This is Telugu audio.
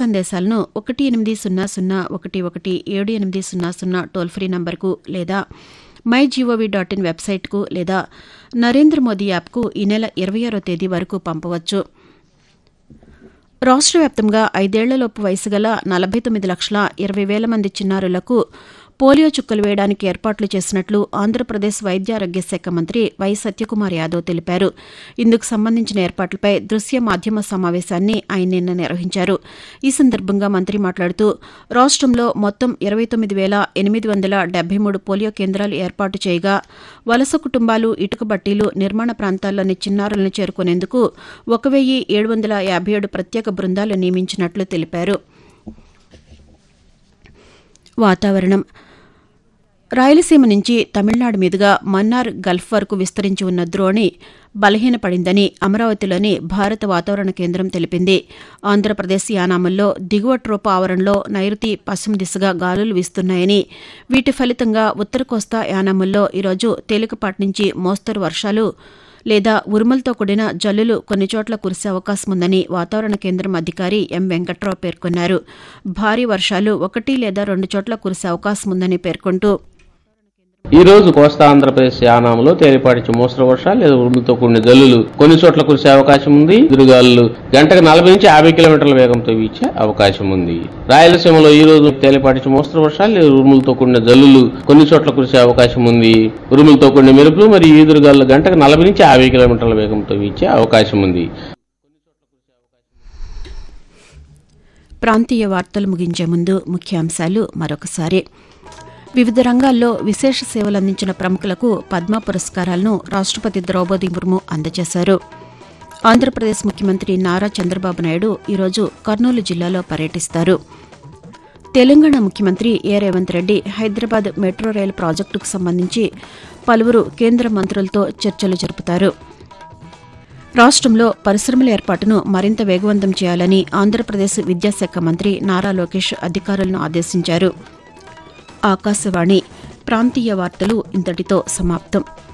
సందేశాలను ఒకటి ఎనిమిది సున్నా సున్నా ఒకటి ఒకటి ఏడు ఎనిమిది సున్నా సున్నా టోల్ ఫ్రీ నంబర్కు లేదా మై జీఓవీ డాట్ ఇన్ వెబ్సైట్కు లేదా నరేంద్ర మోదీ యాప్కు ఈ నెల ఇరవై ఆరో తేదీ వరకు పంపవచ్చు రాష్ట్ర వ్యాప్తంగా ఐదేళ్లలోపు వయసు గల నలభై తొమ్మిది లక్షల ఇరవై వేల మంది చిన్నారులకు పోలియో చుక్కలు వేయడానికి ఏర్పాట్లు చేసినట్లు ఆంధ్రప్రదేశ్ వైద్య ఆరోగ్య శాఖ మంత్రి వై సత్యకుమార్ యాదవ్ తెలిపారు ఇందుకు సంబంధించిన ఏర్పాట్లపై దృశ్య మాధ్యమ సమావేశాన్ని ఆయన నిన్న నిర్వహించారు ఈ సందర్భంగా మంత్రి మాట్లాడుతూ రాష్ట్రంలో మొత్తం ఇరవై తొమ్మిది వేల ఎనిమిది వందల డెబ్బై మూడు పోలియో కేంద్రాలు ఏర్పాటు చేయగా వలస కుటుంబాలు ఇటుక బట్టీలు నిర్మాణ ప్రాంతాల్లోని చిన్నారులను చేరుకునేందుకు ఒక వెయ్యి ఏడు వందల యాభై ఏడు ప్రత్యేక బృందాలు నియమించినట్లు తెలిపారు వాతావరణం రాయలసీమ నుంచి తమిళనాడు మీదుగా మన్నార్ గల్ఫ్ వరకు విస్తరించి ఉన్న ద్రోణి బలహీనపడిందని అమరావతిలోని భారత వాతావరణ కేంద్రం తెలిపింది ఆంధ్రప్రదేశ్ యానాముల్లో దిగువ ట్రోప ఆవరణలో నైరుతి పశ్చిమ దిశగా గాలులు వీస్తున్నాయని వీటి ఫలితంగా ఉత్తర కోస్తా యానాముల్లో ఈరోజు తేలికపాటి నుంచి మోస్తరు వర్షాలు లేదా ఉరుములతో కూడిన జల్లులు కొన్ని చోట్ల కురిసే అవకాశం ఉందని వాతావరణ కేంద్రం అధికారి ఎం వెంకట్రావు పేర్కొన్నారు భారీ వర్షాలు ఒకటి లేదా రెండు చోట్ల కురిసే అవకాశం ఉందని పేర్కొంటూ ఈ రోజు కోస్తా ఆంధ్రప్రదేశ్ యానాంలో తేలిపాటి మోస్తరు వర్షాలు లేదా ఉరుములతో కూడిన జల్లులు కొన్ని చోట్ల కురిసే అవకాశం ఉంది ఎదురుగాలు గంటకు నలభై నుంచి యాభై కిలోమీటర్ల వేగంతో వీచే అవకాశం ఉంది రాయలసీమలో ఈ రోజు తేలిపాటి మోస్తరు వర్షాలు లేదా ఉరుములతో కూడిన జల్లులు కొన్ని చోట్ల కురిసే అవకాశం ఉంది ఉరుములతో కూడిన మెరుపులు మరియు ఈదురుగాలు గంటకు నలభై నుంచి యాభై కిలోమీటర్ల వేగంతో వీచే అవకాశం ఉంది ప్రాంతీయ వార్తలు ముగించే ముందు ముఖ్యాంశాలు మరొకసారి వివిధ రంగాల్లో విశేష సేవలందించిన ప్రముఖులకు పద్మ పురస్కారాలను రాష్టపతి ద్రౌపది ముర్ము అందజేశారు ఆంధ్రప్రదేశ్ ముఖ్యమంత్రి నారా చంద్రబాబు నాయుడు ఈరోజు కర్నూలు జిల్లాలో పర్యటిస్తారు తెలంగాణ ముఖ్యమంత్రి A Revanth Reddy Hyderabad metro rail ప్రాజెక్టుకు సంబంధించి పలువురు కేంద్ర మంత్రులతో చర్చలు జరుపుతారు రాష్ట్రంలో పరిశ్రమల ఏర్పాటును మరింత వేగవంతం చేయాలని ఆంధ్రప్రదేశ్ విద్యాశాఖ మంత్రి నారా లోకేష్ అధికారులను ఆదేశించారు ఆకాశవాణి ప్రాంతీయ వార్తలు ఇంతటితో సమాప్తం